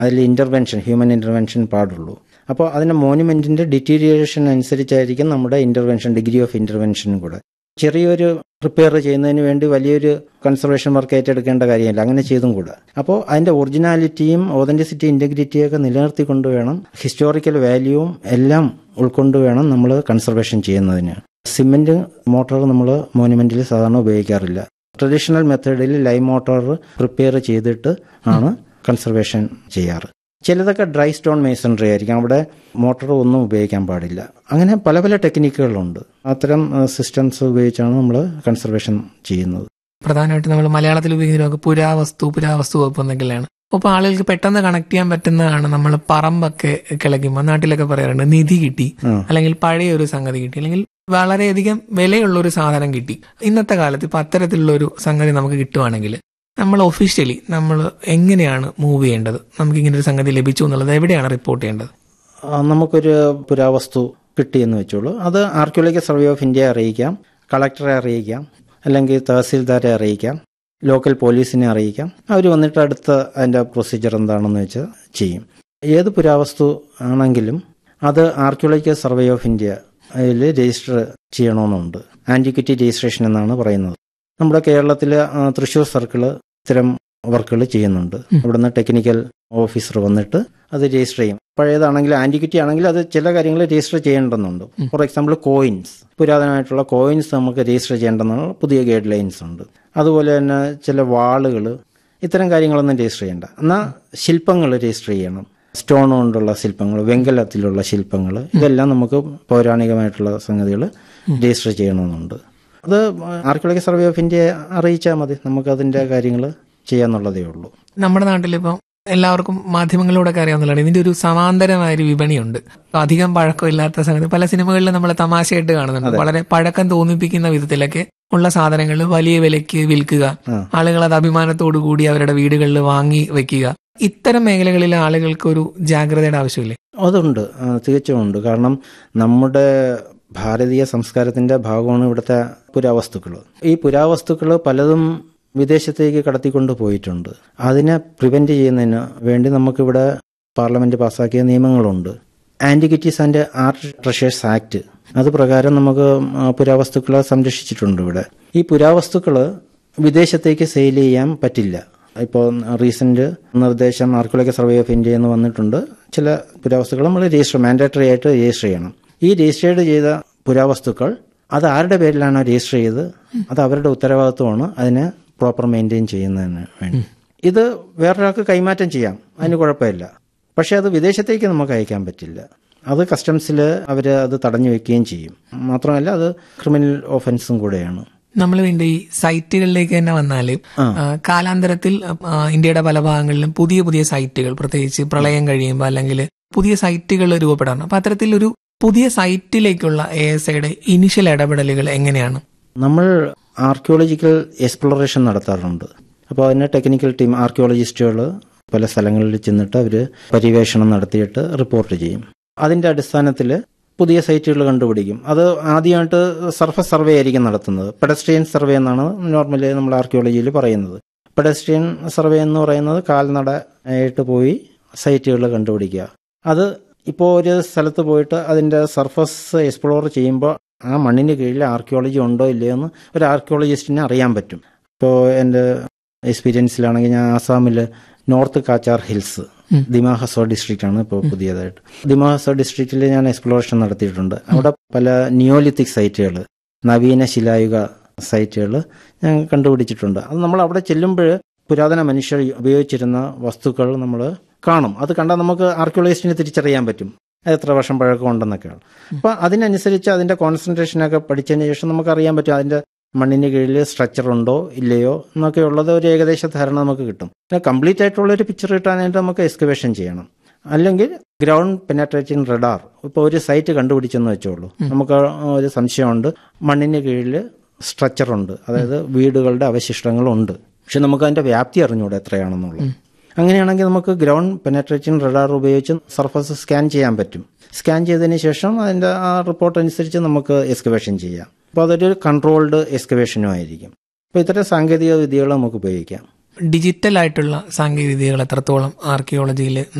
അതിൽ intervention human intervention പാടുള്ളൂ അപ്പോൾ അതിൻ്റെ മോനുമെൻറ്റിൻ്റെ ഡിറ്റീരിയേഷൻ അനുസരിച്ചായിരിക്കും നമ്മുടെ ഇൻ്റർവെൻഷൻ ഡിഗ്രി ഓഫ് ഇൻ്റർവെൻഷനും കൂടെ ചെറിയൊരു റിപ്പയർ ചെയ്യുന്നതിന് വേണ്ടി വലിയൊരു കൺസർവേഷൻ വർക്ക് ഏറ്റെടുക്കേണ്ട കാര്യമില്ല അങ്ങനെ ചെയ്തും കൂടെ അപ്പോൾ അതിൻ്റെ ഒറിജിനാലിറ്റിയും ഓതൻറ്റിസിറ്റി ഇൻറ്റഗ്രിറ്റിയൊക്കെ നിലനിർത്തിക്കൊണ്ട് വേണം ഹിസ്റ്റോറിക്കൽ വാല്യൂവും എല്ലാം ഉൾക്കൊണ്ട് വേണം നമ്മൾ കൺസർവേഷൻ ചെയ്യുന്നതിന് സിമെൻറ്റ് മോട്ടോർ നമ്മൾ മോനുമെൻറ്റിൽ സാധാരണ ഉപയോഗിക്കാറില്ല ട്രഡീഷണൽ മെത്തേഡിൽ ലൈവ് മോട്ടോർ പ്രിപ്പയർ ചെയ്തിട്ട് ആണ് കൺസർവേഷൻ ചെയ്യാറ് ചിലതൊക്കെ ഡ്രൈ സ്റ്റോൺ മേസൺറി ആയിരിക്കും അവിടെ മോട്ടോർ ഒന്നും ഉപയോഗിക്കാൻ പാടില്ല അങ്ങനെ പല പല ടെക്നിക്കുകളുണ്ട് അത്തരം സിസ്റ്റംസ് ഉപയോഗിച്ചാണ് നമ്മൾ കൺസർവേഷൻ ചെയ്യുന്നത് പ്രധാനമായിട്ട് നമ്മൾ മലയാളത്തിൽ ഉപയോഗിക്കുന്ന പുരാവസ്തു പുരാവസ്തു വകുപ്പ് എന്നൊക്കെയാണ് അപ്പോൾ ആളുകൾക്ക് പെട്ടെന്ന് കണക്ട് ചെയ്യാൻ പറ്റുന്നതാണ് നമ്മൾ പറമ്പൊക്കെ കിളയ്ക്കുമ്പോൾ നാട്ടിലൊക്കെ പറയാറുണ്ട് നിധി കിട്ടി അല്ലെങ്കിൽ പഴയ ഒരു സംഗതി കിട്ടി അല്ലെങ്കിൽ വളരെയധികം വിലയുള്ള ഒരു സാധനം കിട്ടി ഇന്നത്തെ കാലത്ത് ഇപ്പൊ അത്തരത്തിലുള്ള ഒരു സംഗതി നമുക്ക് കിട്ടുവാണെങ്കിൽ നമ്മൾ ഒഫീഷ്യലി നമ്മൾ എങ്ങനെയാണ് മൂവ് ചെയ്യേണ്ടത് നമുക്ക് ഇങ്ങനെ ഒരു സംഗതി ലഭിച്ചു എന്നുള്ളത് എവിടെയാണ് റിപ്പോർട്ട് ചെയ്യേണ്ടത് ആ, നമുക്കൊരു പുരാവസ്തു കിട്ടിയെന്ന് വെച്ചോളൂ അത് ആർക്കിയോളജിക്കൽ സർവേ ഓഫ് ഇന്ത്യയെ അറിയിക്കാം കളക്ടറെ അറിയിക്കാം അല്ലെങ്കിൽ തഹസീൽദാരെ അറിയിക്കാം ലോക്കൽ പോലീസിനെ അറിയിക്കാം അവർ വന്നിട്ട് അടുത്ത അതിൻ്റെ പ്രൊസീജിയർ എന്താണെന്ന് വെച്ചാൽ ചെയ്യും ഏത് പുരാവസ്തു ആണെങ്കിലും അത് ആർക്കിയോളജിക്കൽ സർവേ ഓഫ് ഇന്ത്യ അതിൽ രജിസ്റ്റർ ചെയ്യണമെന്നുണ്ട് ആൻറ്റിക്വിറ്റി രജിസ്ട്രേഷൻ എന്നാണ് പറയുന്നത് നമ്മുടെ കേരളത്തിൽ തൃശ്ശൂർ സർക്കിള് ഇത്തരം വർക്കുകൾ ചെയ്യുന്നുണ്ട് ഇവിടുന്ന് ടെക്നിക്കൽ ഓഫീസർ വന്നിട്ട് അത് രജിസ്റ്റർ ചെയ്യും പഴയതാണെങ്കിൽ ആന്റിക്വിറ്റി ആണെങ്കിൽ അത് ചില കാര്യങ്ങൾ രജിസ്റ്റർ ചെയ്യേണ്ടതുണ്ട് ഫോർ എക്സാമ്പിൾ കോയിൻസ് പുരാതനമായിട്ടുള്ള കോയിൻസ് നമുക്ക് രജിസ്റ്റർ ചെയ്യേണ്ടെന്നുള്ള പുതിയ ഗൈഡ് ലൈൻസ് ഉണ്ട് അതുപോലെ തന്നെ ചില വാളുകൾ ഇത്തരം കാര്യങ്ങളൊന്നും രജിസ്റ്റർ ചെയ്യേണ്ട എന്നാൽ ശില്പങ്ങൾ രജിസ്റ്റർ ചെയ്യണം സ്റ്റോൺ കൊണ്ടുള്ള ശില്പങ്ങൾ വെങ്കലത്തിലുള്ള ശില്പങ്ങൾ ഇതെല്ലാം നമുക്ക് പൗരാണികമായിട്ടുള്ള സംഗതികൾ രജിസ്റ്റർ ചെയ്യണമെന്നുണ്ട് അത് ആർക്കിയോളജി സർവേ ഓഫ് ഇന്ത്യയെ അറിയിച്ചാൽ മതി നമുക്ക് അതിൻ്റെ കാര്യങ്ങൾ ചെയ്യാന്നുള്ളതേ ഉള്ളൂ നമ്മുടെ നാട്ടിലിപ്പം എല്ലാവർക്കും മാധ്യമങ്ങളിലൂടെ അറിയാവുന്നതാണ് ഇതിന്റെ ഒരു സമാന്തരമായ ഒരു വിപണിയുണ്ട് അധികം പഴക്കമില്ലാത്ത സംഗതി പല സിനിമകളിലും നമ്മൾ തമാശയായിട്ട് കാണുന്നുണ്ട് വളരെ പഴക്കം തോന്നിപ്പിക്കുന്ന വിധത്തിലൊക്കെ ഉള്ള സാധനങ്ങൾ വലിയ വിലയ്ക്ക് വിൽക്കുക ആളുകൾ അത് അഭിമാനത്തോടു കൂടി അവരുടെ വീടുകളിൽ വാങ്ങി വെക്കുക ഇത്തരം മേഖലകളിലെ ആളുകൾക്ക് ഒരു ജാഗ്രതയുടെ ആവശ്യമില്ലേ അതുണ്ട് ആ, തീർച്ചയായും ഉണ്ട് കാരണം നമ്മുടെ ഭാരതീയ സംസ്കാരത്തിന്റെ ഭാഗമാണ് ഇവിടുത്തെ പുരാവസ്തുക്കൾ ഈ പുരാവസ്തുക്കൾ പലതും വിദേശത്തേക്ക് കടത്തിക്കൊണ്ട് പോയിട്ടുണ്ട് അതിനെ പ്രിവെന്റ് ചെയ്യുന്നതിന് വേണ്ടി നമുക്കിവിടെ പാർലമെന്റ് പാസ്സാക്കിയ നിയമങ്ങളുണ്ട് antiquities and art treasures act അത് പ്രകാരം നമുക്ക് ആ, പുരാവസ്തുക്കളെ സംരക്ഷിച്ചിട്ടുണ്ട് ഇവിടെ ഈ പുരാവസ്തുക്കൾ വിദേശത്തേക്ക് സെയിൽ ചെയ്യാൻ പറ്റില്ല ഇപ്പോൾ റീസെന്റ് നിർദ്ദേശം ആർക്കിയോളജി സർവേ ഓഫ് ഇന്ത്യ എന്ന് വന്നിട്ടുണ്ട് ചില പുരാവസ്തുക്കൾ നമ്മൾ രജിസ്റ്റർ മാൻഡേറ്ററി ആയിട്ട് രജിസ്റ്റർ ചെയ്യണം ഈ രജിസ്റ്റേർഡ് ചെയ്ത പുരാവസ്തുക്കൾ അത് ആരുടെ പേരിലാണോ രജിസ്റ്റർ ചെയ്ത് അത് അവരുടെ ഉത്തരവാദിത്വമാണ് അതിനെ പ്രോപ്പർ മെയിൻറ്റെയിൻ ചെയ്യുന്നതിന് വേണ്ടി ഇത് വേറൊരാൾക്ക് കൈമാറ്റം ചെയ്യാം അതിന് കുഴപ്പമില്ല പക്ഷെ അത് വിദേശത്തേക്ക് നമുക്ക് അയക്കാൻ പറ്റില്ല അത് കസ്റ്റംസിൽ അവർ അത് തടഞ്ഞു വെക്കുകയും ചെയ്യും മാത്രമല്ല അത് ക്രിമിനൽ ഓഫൻസും കൂടെയാണ് നമ്മൾ വീണ്ടും ഈ സൈറ്റുകളിലേക്ക് തന്നെ വന്നാല് ആ, കാലാന്തരത്തിൽ ആ, ഇന്ത്യയുടെ പല ഭാഗങ്ങളിലും പുതിയ പുതിയ സൈറ്റുകൾ പ്രത്യേകിച്ച് പ്രളയം കഴിയുമ്പോൾ അല്ലെങ്കിൽ പുതിയ സൈറ്റുകൾ രൂപപ്പെടാറുണ്ട് അപ്പൊ അത്തരത്തിലൊരു പുതിയ സൈറ്റിലേക്കുള്ള എ എസ് ഐയുടെ ഇനിഷ്യൽ ഇടപെടലുകൾ എങ്ങനെയാണ് നമ്മൾ ആർക്കിയോളജിക്കൽ എക്സ്പ്ലോറേഷൻ നടത്താറുണ്ട് അപ്പോൾ അതിന് ടെക്നിക്കൽ ടീം ആർക്കിയോളജിസ്റ്റുകൾ പല സ്ഥലങ്ങളിൽ ചെന്നിട്ട് അവർ പര്യവേഷണം നടത്തിയിട്ട് റിപ്പോർട്ട് ചെയ്യും അതിൻ്റെ അടിസ്ഥാനത്തിൽ പുതിയ സൈറ്റുകൾ കണ്ടുപിടിക്കും അത് ആദ്യമായിട്ട് സർഫസ് സർവേ ആയിരിക്കും നടത്തുന്നത് പെഡസ്ട്രിയൻ സർവേ എന്നാണ് നോർമലി നമ്മൾ ആർക്കിയോളജിയിൽ പറയുന്നത് പെഡസ്ട്രിയൻ സർവേ എന്ന് പറയുന്നത് കാൽനട ആയിട്ട് പോയി സൈറ്റുകൾ കണ്ടുപിടിക്കുക അത് ഇപ്പോൾ ഒരു സ്ഥലത്ത് പോയിട്ട് അതിൻ്റെ സർഫസ് എക്സ്പ്ലോർ ചെയ്യുമ്പോൾ ആ മണ്ണിന് കീഴിൽ ആർക്കിയോളജി ഉണ്ടോ ഇല്ലയോ എന്ന് ഒരു ആർക്കിയോളജിസ്റ്റിനെ അറിയാൻ പറ്റും ഇപ്പോൾ എൻ്റെ എക്സ്പീരിയൻസിലാണെങ്കിൽ ഞാൻ ആസാമിൽ north Cachar hills Dima Hasao district ആണ് ഇപ്പോൾ പുതിയതായിട്ട് ദിമാ ഹസോ ഡിസ്ട്രിക്റ്റിൽ ഞാൻ എക്സ്പ്ലോറേഷൻ നടത്തിയിട്ടുണ്ട് അവിടെ പല നിയോലിത്തിക് സൈറ്റുകൾ നവീന ശിലായുഗ സൈറ്റുകൾ ഞാൻ കണ്ടുപിടിച്ചിട്ടുണ്ട് അത് നമ്മൾ അവിടെ ചെല്ലുമ്പോൾ പുരാതന മനുഷ്യർ ഉപയോഗിച്ചിരുന്ന വസ്തുക്കൾ നമ്മൾ കാണും അത് കണ്ടാൽ നമുക്ക് ആർക്കിയോളജിസ്റ്റിനെ തിരിച്ചറിയാൻ പറ്റും അത് എത്ര വർഷം പഴക്കമുണ്ടെന്നൊക്കെയാണ് അപ്പോൾ അതിനനുസരിച്ച് അതിൻ്റെ കോൺസെൻട്രേഷനൊക്കെ പഠിച്ചതിന് ശേഷം നമുക്ക് അറിയാൻ പറ്റും അതിൻ്റെ മണ്ണിന് കീഴിൽ സ്ട്രക്ചർ ഉണ്ടോ ഇല്ലയോ എന്നൊക്കെ ഉള്ളത് ഒരു ഏകദേശ ധാരണ നമുക്ക് കിട്ടും പിന്നെ കംപ്ലീറ്റ് ആയിട്ടുള്ള ഒരു പിക്ചർ കിട്ടാനായിട്ട് നമുക്ക് എക്സ്കവേഷൻ ചെയ്യണം അല്ലെങ്കിൽ ഗ്രൗണ്ട് പെനട്രേറ്റിംഗ് റഡാർ ഇപ്പോൾ ഒരു സൈറ്റ് കണ്ടുപിടിച്ചെന്ന് വെച്ചോളൂ നമുക്ക് ഒരു സംശയമുണ്ട് മണ്ണിന് കീഴിൽ സ്ട്രക്ചർ ഉണ്ട് അതായത് വീടുകളുടെ അവശിഷ്ടങ്ങളുണ്ട് പക്ഷെ നമുക്ക് അതിന്റെ വ്യാപ്തി അറിഞ്ഞൂടെ എത്രയാണെന്നുള്ളത് അങ്ങനെയാണെങ്കിൽ നമുക്ക് ഗ്രൗണ്ട് പെനട്രേറ്റിംഗ് റഡാർ ഉപയോഗിച്ച് സർഫസ് സ്കാൻ ചെയ്യാൻ പറ്റും സ്കാൻ ചെയ്തതിന് ശേഷം അതിന്റെ ആ റിപ്പോർട്ട് അനുസരിച്ച് നമുക്ക് എക്സ്കവേഷൻ ചെയ്യാം അപ്പോൾ അതൊരു കൺട്രോൾഡ് എക്സ്കവേഷനും ആയിരിക്കും അപ്പോൾ ഇത്തരം സാങ്കേതിക വിദ്യകൾ നമുക്ക് ഉപയോഗിക്കാം ഡിജിറ്റൽ ആയിട്ടുള്ള സാങ്കേതിക വിദ്യകൾ എത്രത്തോളം ആർക്കിയോളജിയിൽ